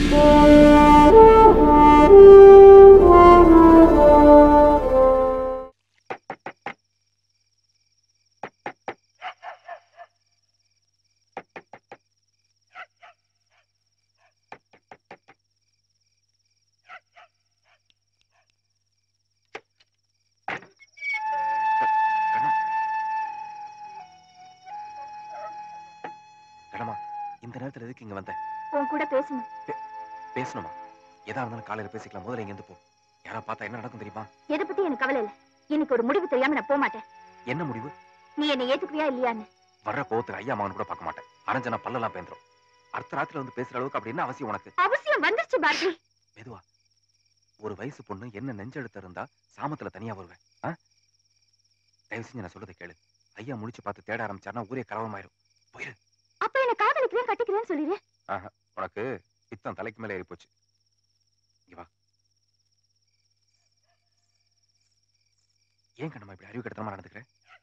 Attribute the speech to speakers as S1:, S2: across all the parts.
S1: கடமா இந்த நேரத்துல எதுக்கு இங்க வந்த
S2: உன் கூட பேசணும்
S1: பேசணுமா எதா இருந்தாலும் காலையில பேசிக்கலாம் முதல்ல இங்க இருந்து போ யாரா பார்த்தா என்ன நடக்கும் தெரியுமா
S2: எதை பத்தி எனக்கு கவலை இல்ல இன்னைக்கு ஒரு முடிவு தெரியாம நான் போக மாட்டேன்
S1: என்ன முடிவு
S2: நீ என்னை ஏத்துக்குவியா இல்லையான்னு
S1: வர்ற கோவத்துக்கு ஐயா மகன் கூட பார்க்க மாட்டேன் அரைஞ்சனா பல்லெல்லாம் பேந்துரும் அடுத்த ராத்திரில வந்து பேசுற அளவுக்கு அப்படி என்ன அவசியம் உனக்கு
S2: அவசியம் வந்துருச்சு பாரதி
S1: மெதுவா ஒரு வயசு பொண்ணு என்ன நெஞ்செழுத்த இருந்தா சாமத்துல தனியா வருவேன் ஆ? தயவு செஞ்சு நான் சொல்றதை கேளு ஐயா முடிச்சு பார்த்து தேட ஆரம்பிச்சாருன்னா ஊரே கலவரமாயிரும் போயிரு
S2: அப்ப என்ன காதலிக்கிறேன் கட்டிக்கிறேன்னு சொல்லிடு
S1: உனக்கு பித்தம் தலைக்கு மேல ஏறி போச்சு இங்க வா ஏன் கண்ணம்மா இப்படி அறிவு கெடுத்தனமா நடந்துக்கிற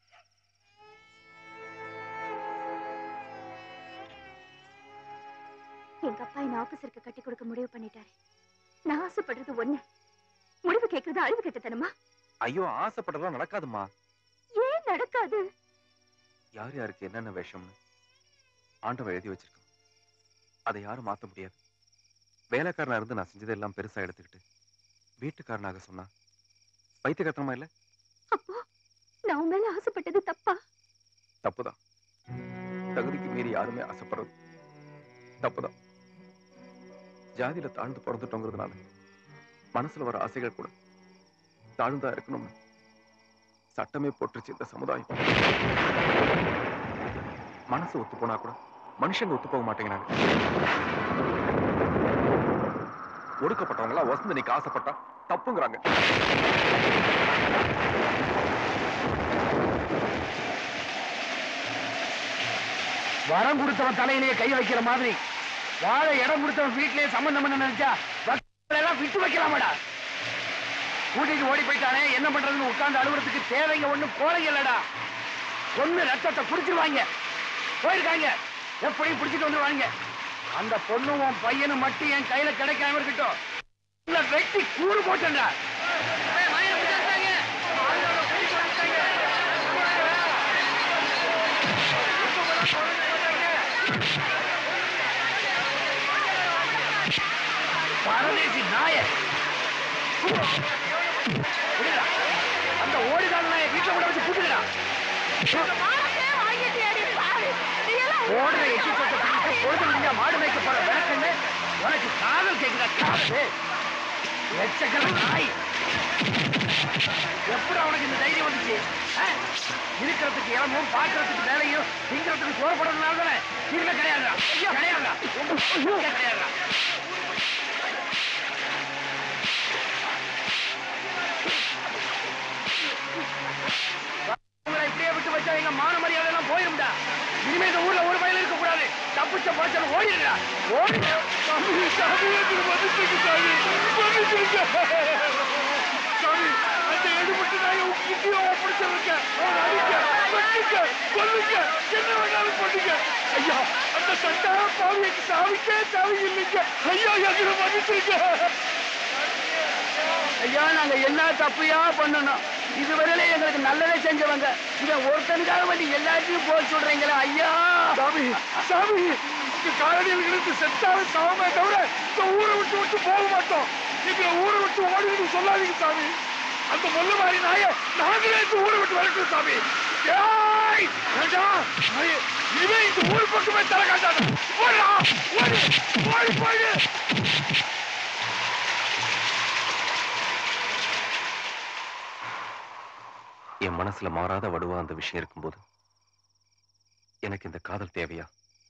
S2: எங்க அப்பா என்ன ஆபீசருக்கு கட்டி கொடுக்க முடிவு பண்ணிட்டாரு நான் ஆசைப்படுறது ஒண்ணு முடிவு கேட்கறது அழிவு கெட்டத்தனமா
S1: ஐயோ ஆசைப்பட்டதெல்லாம் நடக்காதும்மா
S2: ஏன் நடக்காது
S1: யார் யாருக்கு என்னென்ன விஷம்னு ஆண்டவன் எழுதி வச்சிருக்கான் அதை யாரும் மாத்த முடியாது வேலைக்காரனா இருந்து நான் செஞ்சதெல்லாம் பெருசா எடுத்துக்கிட்டு வீட்டுக்காரனாக சொன்னா பைத்தியகத்தனமா இல்ல
S2: அப்போ நான் உன் மேல ஆசைப்பட்டது தப்பா
S1: தப்புதான் தகுதிக்கு மீறி யாருமே ஆசைப்படுறது தப்புதான் ஜாதியில தாழ்ந்து பிறந்துட்டோங்கிறதுனால மனசுல வர ஆசைகள் கூட தாழ்ந்தா இருக்கணும்னு சட்டமே போட்டுருச்சு இந்த சமுதாயம் மனசு ஒத்து போனா கூட மனுஷங்க ஒத்து போக மாட்டேங்கிறாங்க ஒடுக்கப்பட்டவங்களா வசந்து நீக்கு ஆசைப்பட்டா தப்புங்கிறாங்க
S3: வரம் கொடுத்தவன் தலையிலேயே கை வைக்கிற மாதிரி வாழ இடம் கொடுத்தவன் வீட்டிலேயே சம்பந்தம் பண்ண நினைச்சா வக்கீல எல்லாம் விட்டு வைக்கலாமாடா கூட்டிட்டு ஓடி போயிட்டானே என்ன பண்றதுன்னு உட்கார்ந்து அலுவலகத்துக்கு தேவைங்க ஒண்ணும் கோலைங்க இல்லடா ஒண்ணு ரத்தத்தை குடிச்சிருவாங்க போயிருக்காங்க எப்படியும் பிடிச்சிட்டு வந்துருவாங்க அந்த பொண்ணும் உன் பையனும் மட்டும் என் கையில கிடைக்காம இருக்கட்டும் இல்ல வெட்டி கூறு போட்டேன்டா பரதேசி நாய விடுடா. அந்த ஓடிதான் நாய வீட்டுல கூட வச்சு கூட்டுடா ஓடுற எச்சி சொத்தை பிடிச்சு பொழுது முடிஞ்சா மாடு மேய்க்க போற விளக்குன்னு உனக்கு காதல் கேட்குதா காதல் எச்சக்கல நாய் எப்படி அவனுக்கு இந்த தைரியம் வந்துச்சு ஆ? இருக்கிறதுக்கு இளமும் பார்க்கறதுக்கு வேலையும் திங்கிறதுக்கு சோறப்படுறதுனால தானே இனிமே கிடையாதுடா கிடையாதுடா கிடையாதுடா உங்களை இப்படியே விட்டு வச்சா எங்க மான மரியாதை எல்லாம் போயிரும்டா இனிமே இந்த ஊர்ல ஒரு பயில இருக்க கூடாது தப்பிச்ச பழச்சல் ஓடிடுடா ஓடி சாமி சாமி எனக்கு மன்னிச்சுங்க சாமி மன்னிச்சுங்க சாமி அந்த எடுபட்டு நாயை உங்ககிட்டயும் ஒப்படைச்சிருக்கேன் அவன் அடிக்க வெட்டுங்க கொல்லுங்க என்ன வேணாலும் பண்ணுங்க ஐயா அந்த சட்டா பாவியக்கு சாமிக்கே சாமி இல்லைங்க ஐயா எங்களை மன்னிச்சிருங்க ஐயா நாங்க என்ன தப்பையா பண்ணணும் இதுவரையில எங்களுக்கு நல்லதே செஞ்சவங்க இவன் ஒருத்தனுக்காக வேண்டி எல்லாத்தையும் போய் சொல்றீங்களா ஐயா சாமி சாமி இந்த காலடிகளுக்கு செத்தாலும் சாமே தவிர இந்த ஊரை விட்டு விட்டு போக மாட்டோம் நீங்க ஊரை விட்டு ஓடிட்டு சொல்லாதீங்க சாமி அந்த முள்ளு மாதிரி நாய நாங்களே இந்த ஊரை விட்டு வரட்டும் சாமி ஏய் வேண்டாம் நாயே, இவன் இந்த ஊர் பக்கமே தர காட்டாத ஓடா ஓடி ஓடி போயிடு
S1: என் மனசுல மாறாத வடுவா அந்த விஷயம் இருக்கும்போது எனக்கு இந்த காதல் தேவையா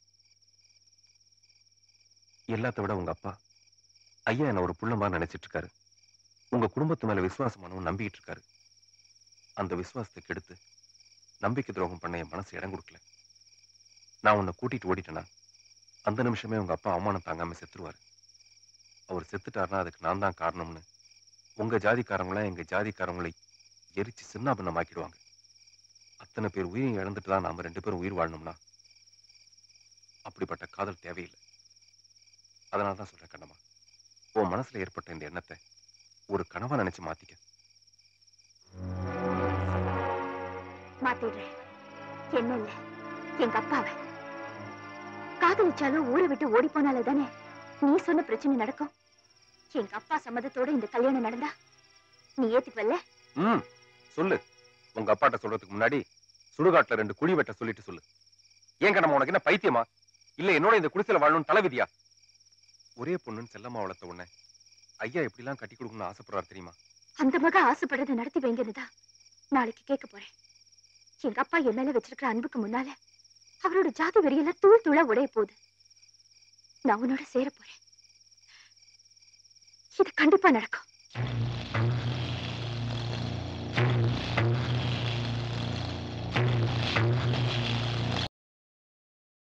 S1: எல்லாத்த விட உங்க அப்பா ஐயா என்ன ஒரு புள்ளமா நினைச்சிட்டு இருக்காரு உங்க குடும்பத்து மேல விசுவாசமானவன் நம்பிக்கிட்டு இருக்காரு அந்த விசுவாசத்தை கெடுத்து நம்பிக்கை துரோகம் பண்ண என் மனசு இடம் கொடுக்கல நான் உன்னை கூட்டிட்டு ஓடிட்டேனா அந்த நிமிஷமே உங்க அப்பா அவமானம் தாங்காம செத்துருவாரு அவர் செத்துட்டாருன்னா அதுக்கு நான் தான் காரணம்னு உங்க ஜாதிக்காரங்களாம் எங்க ஜாதிக்காரங்களை எரிச்சு சின்னாபின்னமாக்கிடுவாங்க அத்தனை பேர் உயிரையும் இழந்துட்டு தான் நாம ரெண்டு பேரும் உயிர் வாழணும்னா அப்படிப்பட்ட காதல் தேவையில்லை அதனால தான் சொல்றேன் கண்ணம்மா உன் மனசுல ஏற்பட்ட இந்த எண்ணத்தை ஒரு கனவா நினைச்சு மாத்திக்க
S2: மாத்திடுறேன் என்ன இல்ல எங்க அப்பாவை காதலிச்சாலும் ஊரை விட்டு ஓடி போனாலே தானே நீ சொன்ன பிரச்சனை நடக்கும் எங்க அப்பா சம்மதத்தோட இந்த கல்யாணம் நடந்தா நீ ஏத்துக்குவல்ல
S1: ம் சொல்லு உங்க அப்பாட்ட சொல்றதுக்கு முன்னாடி சுடுகாட்டுல ரெண்டு குழி வெட்ட சொல்லிட்டு சொல்லு ஏன் கண்ணம்மா உனக்கு என்ன பைத்தியமா இல்ல என்னோட இந்த குடிசையில வாழணும்னு தலைவிதியா ஒரே பொண்ணுன்னு செல்லம்மா வளர்த்த உடனே ஐயா எப்படிலாம் கட்டி கொடுக்கணும்னு ஆசைப்படுறாரு தெரியுமா
S2: அந்த மக ஆசைப்படுறதை நடத்தி வைங்கன்னு தான் நாளைக்கு கேட்க போறேன் எங்க அப்பா என் மேல வச்சிருக்கிற அன்புக்கு முன்னால அவரோட ஜாதி வெறியெல்லாம் தூள் தூளா உடைய போகுது நான் உன்னோட சேர போறேன் இது கண்டிப்பா நடக்கும்